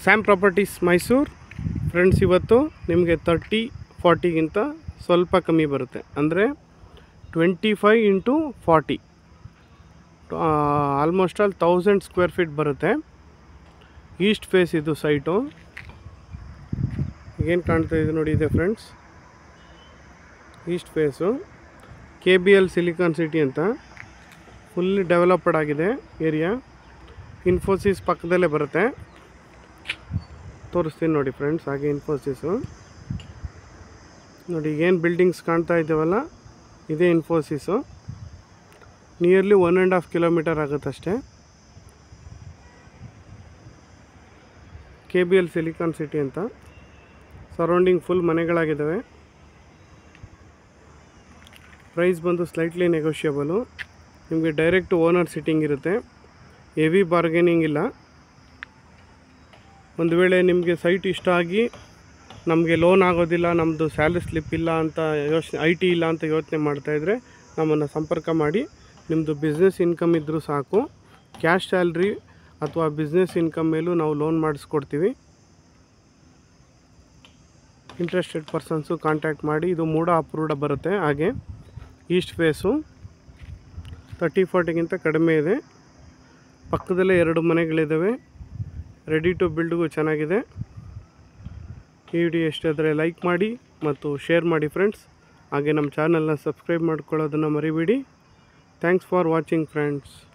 Sam properties Mysuru friends ಇವತ್ತು ನಿಮಗೆ thirty ಫಾರ್ಟಿಗಿಂತ ಸ್ವಲ್ಪ ಕಮ್ಮಿ ಬರುತ್ತೆ ಅಂದರೆ twenty five into forty almost all thousand square feet ಬರುತ್ತೆ ಈಸ್ಟ್ ಫೇಸ್ ಇದು ಸೈಟು ಏನು ಕಾಣ್ತಾ ಇದೆ ನೋಡಿ ಇದೆ friends east face K B L silicon city ಅಂತ ಫುಲ್ಲಿ ಡೆವಲಪ್ಡ್ ಆಗಿದೆ ಏರಿಯಾ ಇನ್ಫೋಸಿಸ್ ಪಕ್ಕದಲ್ಲೇ ಬರುತ್ತೆ ತೋರಿಸ್ತೀನಿ ನೋಡಿ ಫ್ರೆಂಡ್ಸ್ ಹಾಗೆ ಇನ್ಫೋಸಿಸು ನೋಡಿ ಏನು ಬಿಲ್ಡಿಂಗ್ಸ್ ಕಾಣ್ತಾ ಇದ್ದಾವಲ್ಲ ಇದೇ Infosys nearly one and half kilometer ಆಗುತ್ತಷ್ಟೇ K B L silicon city ಅಂತ ಸರೌಂಡಿಂಗ್ ಫುಲ್ ಮನೆಗಳಾಗಿದ್ದಾವೆ ಪ್ರೈಸ್ ಬಂದು ಸ್ಲೈಟ್ಲಿ ನೆಗೋಷಿಯಬಲು ನಿಮಗೆ ಡೈರೆಕ್ಟ್ ಓನರ್ ಸಿಟ್ಟಿಂಗ್ ಇರುತ್ತೆ ಹೆವಿ ಬಾರ್ಗೇನಿಂಗ್ ಇಲ್ಲ ಒಂದು ವೇಳೆ ನಿಮಗೆ ಸೈಟ್ ಇಷ್ಟ ಆಗಿ ನಮಗೆ ಲೋನ್ ಆಗೋದಿಲ್ಲ ನಮ್ಮದು ಸ್ಯಾಲರಿ ಸ್ಲಿಪ್ ಇಲ್ಲ ಅಂತ ಯೋಚನೆ ಐ ಟಿ ಇಲ್ಲ ಅಂತ ಯೋಚನೆ ಮಾಡ್ತಾಯಿದ್ರೆ ನಮ್ಮನ್ನು ಸಂಪರ್ಕ ಮಾಡಿ ನಿಮ್ಮದು ಬಿಸ್ನೆಸ್ ಇನ್ಕಮ್ ಇದ್ದರೂ ಸಾಕು ಕ್ಯಾಶ್ ಸ್ಯಾಲ್ರಿ ಅಥವಾ ಬಿಸ್ನೆಸ್ ಇನ್ಕಮ್ ಮೇಲೂ ನಾವು ಲೋನ್ ಮಾಡಿಸ್ಕೊಡ್ತೀವಿ ಇಂಟ್ರೆಸ್ಟೆಡ್ ಪರ್ಸನ್ಸು ಕಾಂಟ್ಯಾಕ್ಟ್ ಮಾಡಿ ಇದು ಮೂಡ ಅಪ್ರೂವ್ಡ್ ಬರುತ್ತೆ ಹಾಗೆ ಈಸ್ಟ್ ಫೇಸು ತರ್ಟಿ ಫಾರ್ಟಿಗಿಂತ ಕಡಿಮೆ ಇದೆ ಪಕ್ಕದಲ್ಲೇ ಎರಡು ಮನೆಗಳಿದ್ದಾವೆ ರೆಡಿ ಟು ಬಿಲ್ಡ್ಗೂ ಚೆನ್ನಾಗಿದೆ ಈ ವಿಡಿಯೋ ಇಷ್ಟ ಆದರೆ ಲೈಕ್ ಮಾಡಿ ಮತ್ತು ಶೇರ್ ಮಾಡಿ ಫ್ರೆಂಡ್ಸ್ ಹಾಗೆ ನಮ್ಮ ಚಾನಲ್ನ ಸಬ್ಸ್ಕ್ರೈಬ್ ಮಾಡ್ಕೊಳ್ಳೋದನ್ನು ಮರಿಬೇಡಿ ಥ್ಯಾಂಕ್ಸ್ ಫಾರ್ ವಾಚಿಂಗ್ ಫ್ರೆಂಡ್ಸ್